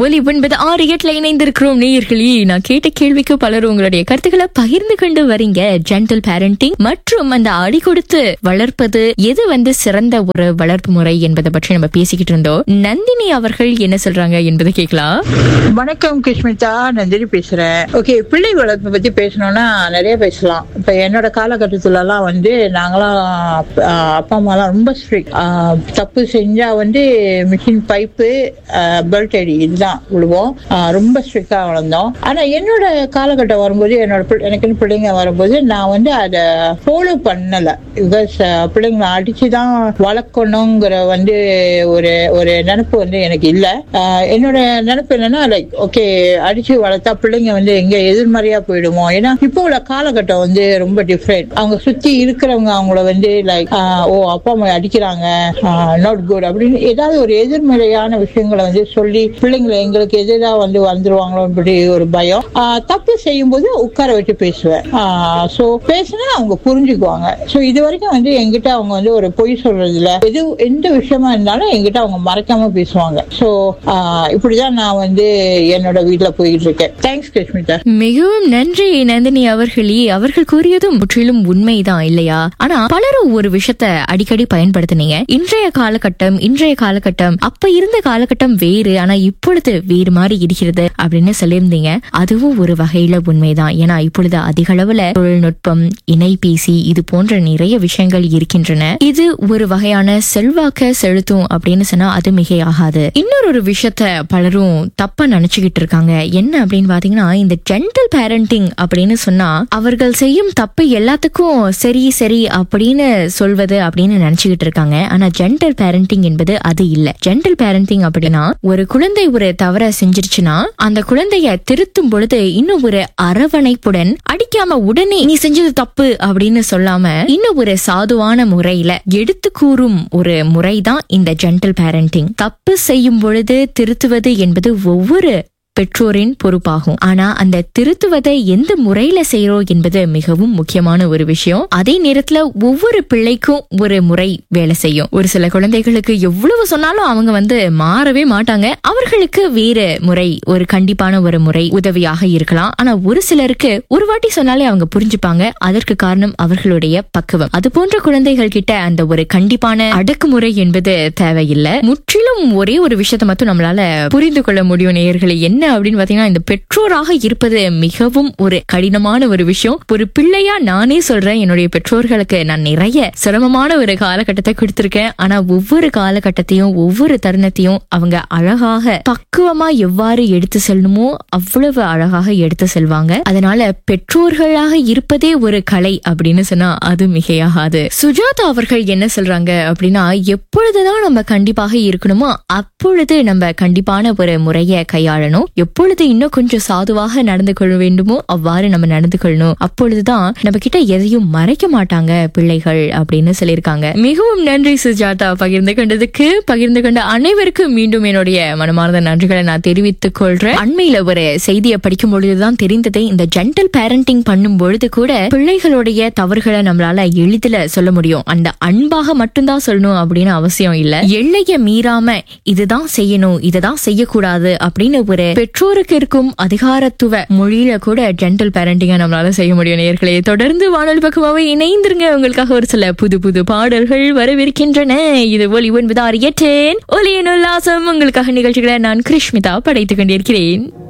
ஒலி ஒன்பது ஆறு எட்டுல இணைந்திருக்கிறோம் நேயர்களே நான் கேட்ட கேள்விக்கு பலர் உங்களுடைய கருத்துக்களை பகிர்ந்து கொண்டு வரீங்க ஜென்டல் பேரண்டிங் மற்றும் அந்த அடி கொடுத்து வளர்ப்பது எது வந்து சிறந்த ஒரு வளர்ப்பு முறை என்பதை பற்றி நம்ம பேசிக்கிட்டு இருந்தோம் நந்தினி அவர்கள் என்ன சொல்றாங்க என்பதை கேட்கலாம் வணக்கம் கிருஷ்மிதா நந்தினி பேசுறேன் ஓகே பிள்ளை வளர்ப்பு பத்தி பேசணும்னா நிறைய பேசலாம் இப்ப என்னோட காலகட்டத்துல எல்லாம் வந்து நாங்களாம் ஆஹ், அப்பா அம்மாலாம் ரொம்ப ஸ்ட்ரிக்ட் தப்பு செஞ்சா வந்து மிஷின் பைப்பு பெல்ட் அடி இதுதான் விழுவோம் ஆஹ், ரொம்ப ஸ்ட்ரிக்டா வளர்ந்தோம் ஆனா என்னோட காலகட்டம் வரும்போது என்னோட பிள்ளை- எனக்குன்னு பிள்ளைங்க வரும்போது நான் வந்து அதை ஃபாலோ பண்ணல பிகாஸ் பிள்ளைங்களை அடிச்சுதான் வளர்க்கணுங்கிற வந்து ஒரு ஒரு நினைப்பு வந்து எனக்கு இல்ல ஆஹ் என்னோட நினைப்பு என்னன்னா லைக் ஓகே அடிச்சு வளர்த்தா பிள்ளைங்க வந்து எங்க எதிர்மறையா போயிடுமோ ஏன்னா இப்போ உள்ள காலகட்டம் வந்து ரொம்ப டிஃப்ரெண்ட் அவங்க சுத்தி இருக்கிறவங்க அவங்கள வந்து லைக் ஓ அப்பா அம்மா அடிக்கிறாங்க நாட் குட் அப்படின்னு ஏதாவது ஒரு எதிர்மறையான விஷயங்களை வந்து சொல்லி பிள்ளைங்களை எங்களுக்கு எதிராக வந்து வந்துருவாங்களோ அப்படி ஒரு பயம் ஆஹ் தப்பு செய்யும்போது உட்கார வச்சு பேசுவேன் ஸோ பேசினா அவங்க புரிஞ்சுக்குவாங்க ஸோ இது வரைக்கும் வந்து எங்கிட்ட அவங்க வந்து ஒரு பொய் சொல்றது இல்ல எது எந்த விஷயமா இருந்தாலும் எங்கிட்ட அவங்க மறைக்காம பேசுவாங்க ஸோ இப்படிதான் நான் வந்து என்னோட வீட்ல போயிட்டு இருக்கேன் தேங்க்ஸ் கிருஷ்மிதா மிகவும் நன்றி நந்தினி அவர்களே அவர்கள் கூறியதும் முற்றிலும் உண்மைதான் இல்லையா ஆனா பலரும் ஒரு விஷயத்த அடிக்கடி பயன்படுத்தினீங்க இன்றைய காலகட்டம் இன்றைய காலகட்டம் அப்ப இருந்த காலகட்டம் வேறு ஆனா இப்பொழுது வேறு மாதிரி இருக்கிறது அப்படின்னு சொல்லியிருந்தீங்க அதுவும் ஒரு வகையில உண்மைதான் ஏன்னா இப்பொழுது அதிக அளவுல தொழில்நுட்பம் இணைபேசி இது போன்ற நிறைய விஷயங்கள் இருக்கின்றன இது ஒரு வகையான செல்வாக்க செலுத்தும் அப்படின்னு சொன்னா அது மிகையாகாது இன்னொரு ஒரு விஷயத்த பலரும் தப்பா நினைச்சுக்கிட்டு இருக்காங்க என்ன அப்படின்னு பாத்தீங்கன்னா இந்த ஜென்டல் பேரண்டிங் அப்படின்னு சொன்னா அவர்கள் செய்யும் தப்பு எல்லாத்துக்கும் சரி சரி அப்படின்னு சொல்வது அப்படின்னு நினைச்சுக்கிட்டு இருக்காங்க ஆனா ஜென்டல் பேரண்டிங் என்பது அது இல்ல ஜென்டல் பேரண்டிங் அப்படின்னா ஒரு குழந்தை ஒரு தவற செஞ்சிருச்சுன்னா அந்த குழந்தைய திருத்தும் பொழுது இன்னும் ஒரு அரவணைப்புடன் அடிக்காம உடனே நீ செஞ்சது தப்பு அப்படின்னு சொல்லாம இன்னும் ஒரு சாதுவான முறையில எடுத்து கூறும் ஒரு முறைதான் இந்த ஜென்டல் பேரண்டிங் தப்பு செய்யும் பொழுது திருத்துவது என்பது ஒவ்வொரு பெற்றோரின் பொறுப்பாகும் ஆனா அந்த திருத்துவதை எந்த முறையில செய்யறோம் என்பது மிகவும் முக்கியமான ஒரு விஷயம் அதே நேரத்துல ஒவ்வொரு பிள்ளைக்கும் ஒரு முறை வேலை செய்யும் ஒரு சில குழந்தைகளுக்கு எவ்வளவு சொன்னாலும் அவங்க வந்து மாறவே மாட்டாங்க அவர்களுக்கு வேறு முறை ஒரு கண்டிப்பான ஒரு முறை உதவியாக இருக்கலாம் ஆனா ஒரு சிலருக்கு ஒரு வாட்டி சொன்னாலே அவங்க புரிஞ்சுப்பாங்க அதற்கு காரணம் அவர்களுடைய பக்குவம் அது போன்ற குழந்தைகள் கிட்ட அந்த ஒரு கண்டிப்பான அடக்குமுறை என்பது தேவையில்லை முற்றிலும் ஒரே ஒரு விஷயத்தை மட்டும் நம்மளால புரிந்து கொள்ள முடியும் நேயர்களை என்ன அப்படின்னு பாத்தீங்கன்னா இந்த பெற்றோராக இருப்பது மிகவும் ஒரு கடினமான ஒரு விஷயம் ஒரு பிள்ளையா நானே சொல்றேன் என்னுடைய பெற்றோர்களுக்கு நான் நிறைய சிரமமான ஒரு காலகட்டத்தை கொடுத்திருக்கேன் ஆனா ஒவ்வொரு காலகட்டத்தையும் ஒவ்வொரு தருணத்தையும் அவங்க அழகாக பக்குவமா எவ்வாறு எடுத்து செல்லணுமோ அவ்வளவு அழகாக எடுத்து செல்வாங்க அதனால பெற்றோர்களாக இருப்பதே ஒரு கலை அப்படின்னு சொன்னா அது மிகையாகாது சுஜாதா அவர்கள் என்ன சொல்றாங்க அப்படின்னா எப்பொழுதுதான் நம்ம கண்டிப்பாக இருக்கணுமோ அப்பொழுது நம்ம கண்டிப்பான ஒரு முறையை கையாளணும் எப்பொழுது இன்னும் கொஞ்சம் சாதுவாக நடந்து கொள்ள வேண்டுமோ அவ்வாறு நம்ம நடந்து கொள்ளணும் அப்பொழுதுதான் நம்ம கிட்ட எதையும் மறைக்க மாட்டாங்க பிள்ளைகள் அப்படின்னு சொல்லியிருக்காங்க மிகவும் நன்றி சுஜாதா பகிர்ந்து கொண்டதுக்கு பகிர்ந்து கொண்ட அனைவருக்கும் மீண்டும் என்னுடைய மனமார்ந்த நன்றிகளை நான் தெரிவித்துக் கொள்றேன் அண்மையில ஒரு செய்தியை படிக்கும் பொழுதுதான் தெரிந்தது இந்த ஜென்டல் பேரண்டிங் பண்ணும் பொழுது கூட பிள்ளைகளுடைய தவறுகளை நம்மளால எளிதில சொல்ல முடியும் அந்த அன்பாக மட்டும்தான் சொல்லணும் அப்படின்னு அவசியம் இல்ல எல்லைய மீறாம இதுதான் செய்யணும் இதுதான் செய்யக்கூடாது அப்படின்னு ஒரு பெற்றோருக்கு இருக்கும் அதிகாரத்துவ மொழியில கூட ஜென்டல் பேரண்டிங்க நம்மளால செய்ய முடியும் நேர்களே தொடர்ந்து வானொலி பக்கமாவே இணைந்திருங்க உங்களுக்காக ஒரு சில புது புது பாடல்கள் வரவிருக்கின்றன இது ஒலி ஒன்பது ஆறு எட்டேன் ஒலியின் உல்லாசம் உங்களுக்காக நிகழ்ச்சிகளை நான் கிருஷ்மிதா படைத்துக் கொண்டிருக்கிறேன்